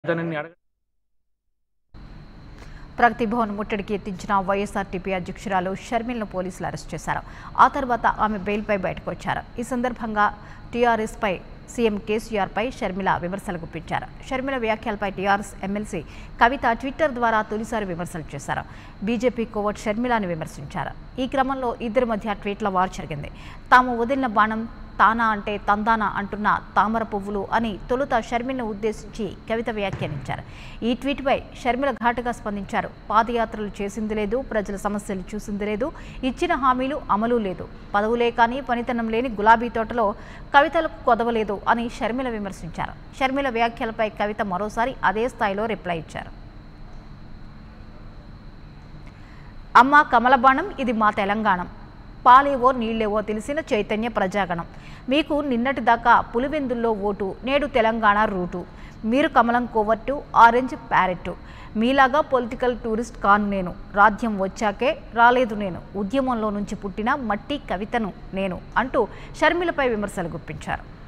దానిని అడగ ప్రగతి భవన్ ముట్టడికి ఎత్తించిన వైఎస్ఆర్టీపీ అధ్యక్షురాలు షర్మిలను పోలీసులు అరెస్ట్ చేశారు ఆ తర్వాత ఆమె బెయిల్పై బయటకు వచ్చారు ఈ సందర్భంగా టీఆర్ఎస్పై సీఎం కేసీఆర్పై షర్మిల విమర్శలు గుప్పించారు షర్మిల వ్యాఖ్యలపై టీఆర్ఎస్ ఎమ్మెల్సీ కవిత ట్విట్టర్ ద్వారా తొలిసారి విమర్శలు చేశారు బీజేపీ కోవట్ షర్మిలాని విమర్శించారు ఈ క్రమంలో ఇద్దరి మధ్య ట్వీట్ల వార్ జరిగింది తాము వదిలిన బాణం తానా అంటే తందానా అంటున్న తామర పువ్వులు అని తొలుత షర్మిలను ఉద్దేశించి కవిత వ్యాఖ్యానించారు ఈ ట్వీట్పై షర్మిల ఘాటుగా స్పందించారు పాదయాత్రలు చేసింది లేదు ప్రజల సమస్యలు చూసింది లేదు ఇచ్చిన హామీలు అమలు లేదు పదవులే కానీ పనితనం లేని గులాబీ తోటలో కవితలకు కొదవలేదు అని షర్మిల విమర్శించారు షర్మిల వ్యాఖ్యలపై కవిత మరోసారి అదే స్థాయిలో రిప్లై ఇచ్చారు అమ్మ కమలబాణం ఇది మా తెలంగాణ పాలేవో నీళ్ళేవో తెలిసిన చైతన్య ప్రజాగణం మీకు నిన్నటి దాకా పులివెందుల్లో ఓటు నేడు తెలంగాణ రూటు మీరు కమలం కోవట్టు ఆరెంజ్ ప్యారెట్టు మీలాగా పొలిటికల్ టూరిస్ట్ కాను నేను రాజ్యం వచ్చాకే రాలేదు నేను ఉద్యమంలో నుంచి పుట్టిన మట్టి కవితను నేను అంటూ షర్మిలపై విమర్శలు గుప్పించారు